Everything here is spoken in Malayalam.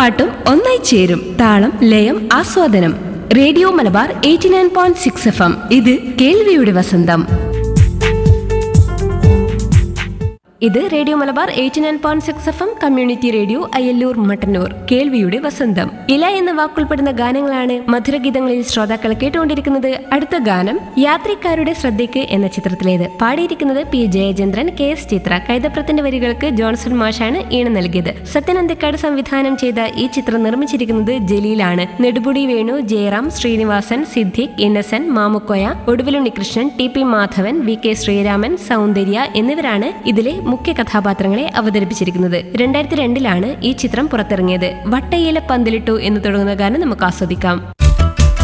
പാട്ടും ഒന്നായി ചേരും താളം ലയം ആസ്വാദനം radio Malabar eighty nine point six F M ഇത് കേൾവിയുടെ വസന്തം ഇത് radio Malabar eighty nine point six F M community radio Ayyallur Mattannur കേൾവിയുടെ വസന്തം ഇല എന്ന വാക്കുൾപ്പെടുന്ന ഗാനങ്ങളാണ് മധുരഗീതങ്ങളിൽ ശ്രോതാക്കൾ കേട്ടുകൊണ്ടിരിക്കുന്നത് അടുത്ത ഗാനം യാത്രക്കാരുടെ ശ്രദ്ധയ്ക്ക് എന്ന ചിത്രത്തിലേത് പാടിയിരിക്കുന്നത് P Jayachandran K S Chithra കൈതപ്രത്തിന്റെ വരികൾക്ക് ജോൺസൺ മാഷാണ് ഈണം നൽകിയത് സത്യനന്ദിക്കാട് സംവിധാനം ചെയ്ത ഈ ചിത്രം നിർമ്മിച്ചിരിക്കുന്നത് ജലീലാണ് Nedumudi Venu Jayaram Sreenivasan Siddique Innocent Mamukkoya Oduvil Unnikrishnan T P Madhavan V K Sreeraman Soundarya എന്നിവരാണ് ഇതിലെ മുഖ്യ കഥാപാത്രങ്ങളെ അവതരിപ്പിച്ചിരിക്കുന്നത് രണ്ടായിരത്തി രണ്ടിലാണ് ഈ ചിത്രം പുറത്തിറങ്ങിയത് വട്ടയില പന്തലിട്ടു എന്ന് തുടങ്ങുന്ന ഗാനം നമുക്ക് ആസ്വദിക്കാം